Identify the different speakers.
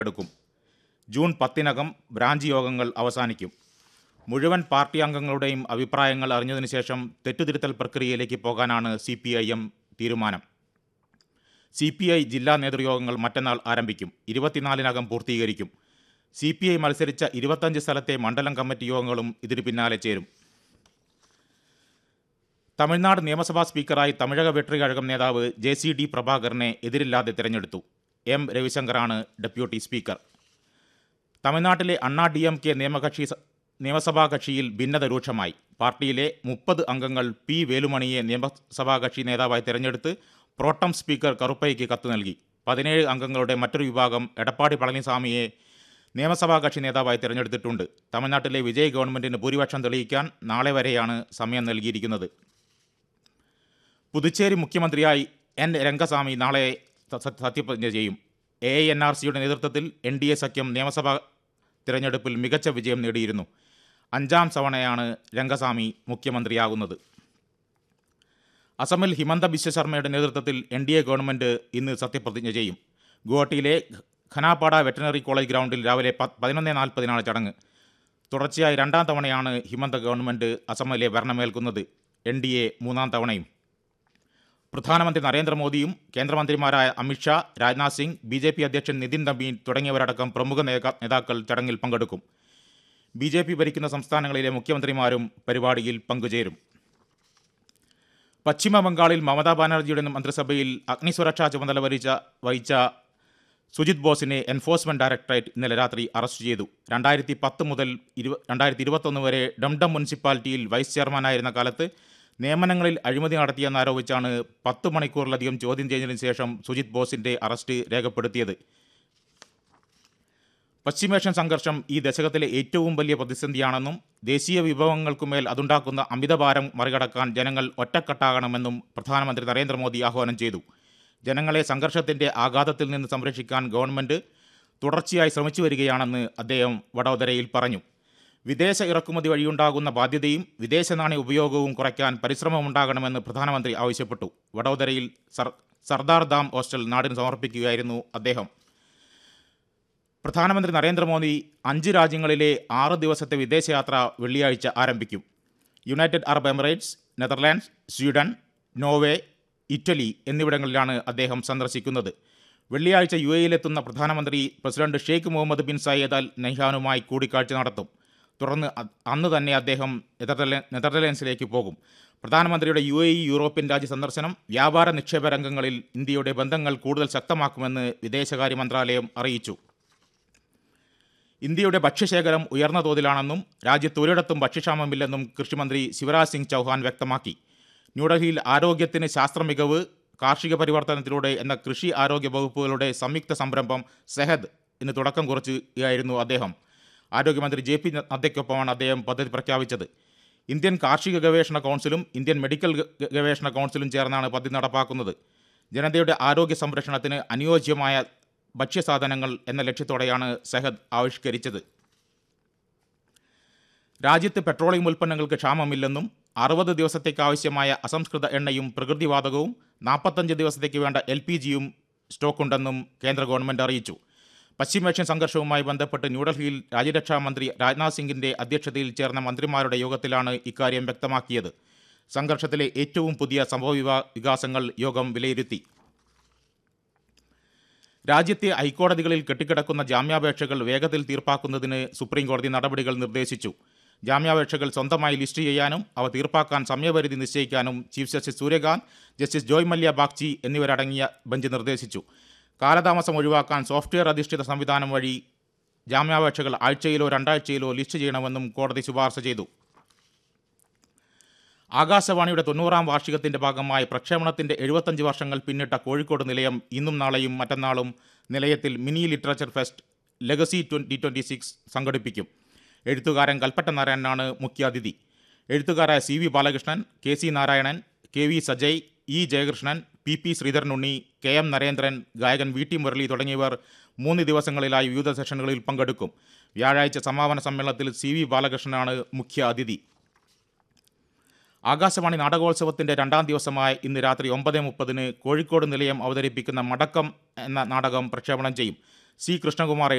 Speaker 1: എടുക്കും June പത്തിനകം branch യോഗങ്ങൾ അവസാനിക്കും മുഴുവൻ പാർട്ടി അംഗങ്ങളുടെയും അഭിപ്രായങ്ങൾ അറിഞ്ഞതിനു ശേഷം തെറ്റുതിരുത്തൽ പ്രക്രിയയിലേക്ക് പോകാനാണ് സി പി ഐ എം തീരുമാനം സി പി ഐ ജില്ലാ നേതൃയോഗങ്ങൾ മറ്റന്നാൾ ആരംഭിക്കും ഇരുപത്തിനാലിനകം പൂർത്തീകരിക്കും സി പി ഐ മത്സരിച്ച ഇരുപത്തഞ്ച് സ്ഥലത്തെ മണ്ഡലം കമ്മിറ്റി യോഗങ്ങളും ഇതിന് പിന്നാലെ ചേരും തമിഴ്നാട് നിയമസഭാ സ്പീക്കറായി തമിഴക വെട്രി കഴകം നേതാവ് ജെ സി ഡി പ്രഭാകരനെ എതിരില്ലാതെ തിരഞ്ഞെടുത്തു എം രവിശങ്കറാണ് ഡെപ്യൂട്ടി സ്പീക്കർ തമിഴ്നാട്ടിലെ അണ്ണാ ഡി എം കെ നിയമകക്ഷി സ- നിയമസഭാ കക്ഷിയിൽ ഭിന്നത രൂക്ഷമായി പാർട്ടിയിലെ മുപ്പത് അംഗങ്ങൾ പി വേലുമണിയെ നിയമസഭാ കക്ഷി നേതാവായി തിരഞ്ഞെടുത്ത് പ്രോട്ടം സ്പീക്കർ കറുപ്പയ്ക്ക് കത്ത് നൽകി പതിനേഴ് അംഗങ്ങളുടെ മറ്റൊരു വിഭാഗം എടപ്പാടി പളനിസ്വാമിയെ നിയമസഭാ കക്ഷി നേതാവായി തിരഞ്ഞെടുത്തിട്ടുണ്ട് തമിഴ്നാട്ടിലെ വിജയ് ഗവൺമെന്റിന് ഭൂരിപക്ഷം തെളിയിക്കാൻ നാളെ വരെയാണ് സമയം നൽകിയിരിക്കുന്നത് പുതുച്ചേരി മുഖ്യമന്ത്രിയായി എൻ രംഗസ്വാമി നാളെ സ- സ- സത്യപ്രതിജ്ഞ ചെയ്യും എ എൻ ആർ സിയുടെ നേതൃത്വത്തിൽ എൻ ഡി എ സഖ്യം നിയമസഭാ തിരഞ്ഞെടുപ്പിൽ മികച്ച വിജയം നേടിയിരുന്നു അഞ്ചാം തവണയാണ് രംഗസ്വാമി മുഖ്യമന്ത്രിയാകുന്നത് അസമിൽ ഹിമന്ത ബിശ്വ ശർമ്മയുടെ നേതൃത്വത്തിൽ എൻ ഡി എ ഗവൺമെൻറ് ഇന്ന് സത്യപ്രതിജ്ഞ ചെയ്യും ഗുവാഹട്ടിയിലെ ഖനാപാട വെറ്ററിനറി കോളേജ് ഗ്രൗണ്ടിൽ രാവിലെ പ- പതിനൊന്ന് നാൽപ്പതിനാണ് ചടങ്ങ് തുടർച്ചയായി രണ്ടാം തവണയാണ് ഹിമന്ത ഗവൺമെൻറ് അസമിലെ ഭരണമേൽക്കുന്നത് എൻ ഡി എ മൂന്നാം തവണയും പ്രധാനമന്ത്രി നരേന്ദ്രമോദിയും കേന്ദ്രമന്ത്രിമാരായ Amit Shah Rajnath Singh B J P അധ്യക്ഷൻ നിതിൻ നബീൻ തുടങ്ങിയവരടക്കം പ്രമുഖ നേതാ- നേതാക്കൾ ചടങ്ങിൽ പങ്കെടുക്കും ബി ജെ പി ഭരിക്കുന്ന സംസ്ഥാനങ്ങളിലെ മുഖ്യമന്ത്രിമാരും പരിപാടിയിൽ പങ്കുചേരും പശ്ചിമ ബംഗാളിൽ മമതാ ബാനർജിയുടെ മന്ത്രിസഭയിൽ അഗ്നിസുരക്ഷാ ചുമതല വഹിച്ച വഹിച്ച സുജിത് ബോസിനെ എൻഫോഴ്സ്മെന്റ് ഡയറക്ടറേറ്റ് ഇന്നലെ രാത്രി അറസ്റ്റ് ചെയ്തു രണ്ടായിരത്തി പത്ത് മുതൽ ഇരു രണ്ടായിരത്തി ഇരുപത്തൊന്ന് വരെ ഡംഡം മുനിസിപ്പാലിറ്റിയിൽ വൈസ് ചെയർമാനായിരുന്ന കാലത്ത് നിയമനങ്ങളിൽ അഴിമതി നടത്തിയെന്നാരോപിച്ചാണ് പത്ത് മണിക്കൂറിലധികം ചോദ്യം ചെയ്തതിനു ശേഷം സുജിത് ബോസിന്റെ അറസ്റ്റ് രേഖപ്പെടുത്തിയത് പശ്ചിമേഷ്യൻ സംഘർഷം ഈ ദശകത്തിലെ ഏറ്റവും വലിയ പ്രതിസന്ധിയാണെന്നും ദേശീയ വിഭവങ്ങൾക്കുമേൽ അതുണ്ടാക്കുന്ന അമിതഭാരം മറികടക്കാൻ ജനങ്ങൾ ഒറ്റക്കെട്ടാകണമെന്നും പ്രധാനമന്ത്രി നരേന്ദ്രമോദി ആഹ്വാനം ചെയ്തു ജനങ്ങളെ സംഘർഷത്തിന്റെ ആഘാതത്തിൽ നിന്ന് സംരക്ഷിക്കാൻ ഗവൺമെന്റ് തുടർച്ചയായി ശ്രമിച്ചു വരികയാണെന്ന് അദ്ദേഹം വഡോദരയിൽ പറഞ്ഞു വിദേശ ഇറക്കുമതി വഴിയുണ്ടാകുന്ന ബാധ്യതയും വിദേശ നാണയ ഉപയോഗവും കുറയ്ക്കാൻ പരിശ്രമമുണ്ടാകണമെന്ന് പ്രധാനമന്ത്രി ആവശ്യപ്പെട്ടു വഡോദരയിൽ സർ സർദാർ ദാം ഹോസ്റ്റൽ നാടിന് സമർപ്പിക്കുകയായിരുന്നു അദ്ദേഹം പ്രധാനമന്ത്രി നരേന്ദ്രമോദി അഞ്ച് രാജ്യങ്ങളിലെ ആറ് ദിവസത്തെ വിദേശയാത്ര വെള്ളിയാഴ്ച ആരംഭിക്കും United Arab Emirates Netherlands Sweden Norway Italy എന്നിവിടങ്ങളിലാണ് അദ്ദേഹം സന്ദർശിക്കുന്നത് വെള്ളിയാഴ്ച യു എയിലെത്തുന്ന പ്രധാനമന്ത്രി president Sheikh Mohamed bin Zayed Al നഹ്യാനുമായി കൂടിക്കാഴ്ച നടത്തും തുടർന്ന് അ- അന്ന് തന്നെ അദ്ദേഹം നെതർല നെതർലൻഡ്സിലേക്ക് പോകും പ്രധാനമന്ത്രിയുടെ യു എ ഇ യൂറോപ്യൻ രാജ്യ സന്ദർശനം വ്യാപാര നിക്ഷേപ രംഗങ്ങളിൽ ഇന്ത്യയുടെ ബന്ധങ്ങൾ കൂടുതൽ ശക്തമാക്കുമെന്ന് വിദേശകാര്യ മന്ത്രാലയം അറിയിച്ചു ഇന്ത്യയുടെ ഭക്ഷ്യശേഖരം ഉയർന്ന തോതിലാണെന്നും രാജ്യത്ത് ഒരിടത്തും ഭക്ഷ്യക്ഷാമമില്ലെന്നും കൃഷിമന്ത്രി ശിവരാജ് സിംഗ് ചൗഹാൻ വ്യക്തമാക്കി ന്യൂഡൽഹിയിൽ ആരോഗ്യത്തിന് ശാസ്ത്ര മികവ് കാർഷിക പരിവർത്തനത്തിലൂടെ എന്ന കൃഷി ആരോഗ്യ വകുപ്പുകളുടെ സംയുക്ത സംരംഭം സെഹദ് ഇന്ന് തുടക്കം കുറിച്ചുകയായിരുന്നു അദ്ദേഹം ആരോഗ്യമന്ത്രി ജെ പി നദ്ദയ്ക്കൊപ്പമാണ് അദ്ദേഹം പദ്ധതി പ്രഖ്യാപിച്ചത് ഇന്ത്യൻ കാർഷിക ഗവേഷണ കൗൺസിലും ഇന്ത്യൻ മെഡിക്കൽ ഗ- ഗവേഷണ കൗൺസിലും ചേർന്നാണ് പദ്ധതി നടപ്പാക്കുന്നത് ജനതയുടെ ആരോഗ്യ സംരക്ഷണത്തിന് അനുയോജ്യമായ ഭക്ഷ്യസാധനങ്ങൾ എന്ന ലക്ഷ്യത്തോടെയാണ് സെഹദ് ആവിഷ്കരിച്ചത് രാജ്യത്ത് പെട്രോളിയം ഉൽപ്പന്നങ്ങൾക്ക് ക്ഷാമമില്ലെന്നും അറുപത് ദിവസത്തേക്ക് ആവശ്യമായ അസംസ്കൃത എണ്ണയും പ്രകൃതിവാതകവും നാൽപ്പത്തഞ്ച് ദിവസത്തേക്ക് വേണ്ട എൽ പി ജിയും സ്റ്റോക്കുണ്ടെന്നും കേന്ദ്ര ഗവൺമെൻറ് അറിയിച്ചു പശ്ചിമേഷ്യൻ സംഘർഷവുമായി ബന്ധപ്പെട്ട് ന്യൂഡൽഹിയിൽ രാജ്യരക്ഷാ മന്ത്രി രാജ്നാഥ് സിംഗിന്റെ അധ്യക്ഷതയിൽ ചേർന്ന മന്ത്രിമാരുടെ യോഗത്തിലാണ് ഇക്കാര്യം വ്യക്തമാക്കിയത് സംഘർഷത്തിലെ ഏറ്റവും പുതിയ സംഭവ വിവാ- വികാസങ്ങൾ യോഗം വിലയിരുത്തി രാജ്യത്തെ ഹൈക്കോടതികളിൽ കെട്ടിക്കിടക്കുന്ന ജാമ്യാപേക്ഷകൾ വേഗത്തിൽ തീർപ്പാക്കുന്നതിന് സുപ്രീം കോടതി നടപടികൾ നിർദ്ദേശിച്ചു ജാമ്യാപേക്ഷകൾ സ്വന്തമായി ലിസ്റ്റ് ചെയ്യാനും അവ തീർപ്പാക്കാൻ സമയപരിധി നിശ്ചയിക്കാനും chief justice Surya Kant justice Joymalya Bagchi എന്നിവരടങ്ങിയ ബെഞ്ച് നിർദ്ദേശിച്ചു കാലതാമസം ഒഴിവാക്കാൻ സോഫ്റ്റ്വെയർ അധിഷ്ഠിത സംവിധാനം വഴി ജാമ്യാപേക്ഷകൾ ആഴ്ചയിലോ രണ്ടാഴ്ചയിലോ ലിസ്റ്റ് ചെയ്യണമെന്നും കോടതി ശുപാർശ ചെയ്തു ആകാശവാണിയുടെ തൊണ്ണൂറാം വാർഷികത്തിന്റെ ഭാഗമായി പ്രക്ഷേപണത്തിന്റെ എഴുപത്തഞ്ച് വർഷങ്ങൾ പിന്നിട്ട കോഴിക്കോട് നിലയം ഇന്നും നാളെയും മറ്റന്നാളും നിലയത്തിൽ mini literature fest legacy twenty twenty six സംഘടിപ്പിക്കും എഴുത്തുകാരൻ കൽപ്പറ്റ നാരായണനാണ് മുഖ്യാതിഥി എഴുത്തുകാരായ C V Balakrishnan K C Narayanan K V Sajay E Jayakrishnan P P ശ്രീധരനുണ്ണി കെ എം നരേന്ദ്രൻ ഗായകൻ വി ടി മുരളി തുടങ്ങിയവർ മൂന്ന് ദിവസങ്ങളിലായി വിവിധ സെഷനുകളിൽ പങ്കെടുക്കും വ്യാഴാഴ്ച സമാപന സമ്മേളനത്തിൽ സി വി ബാലകൃഷ്ണനാണ് മുഖ്യ അതിഥി ആകാശവാണി നാടകോത്സവത്തിന്റെ രണ്ടാം ദിവസമായ ഇന്ന് രാത്രി ഒമ്പത് മുപ്പതിന് കോഴിക്കോട് നിലയം അവതരിപ്പിക്കുന്ന മടക്കം എന്ന നാടകം പ്രക്ഷേപണം ചെയ്യും സി കൃഷ്ണകുമാർ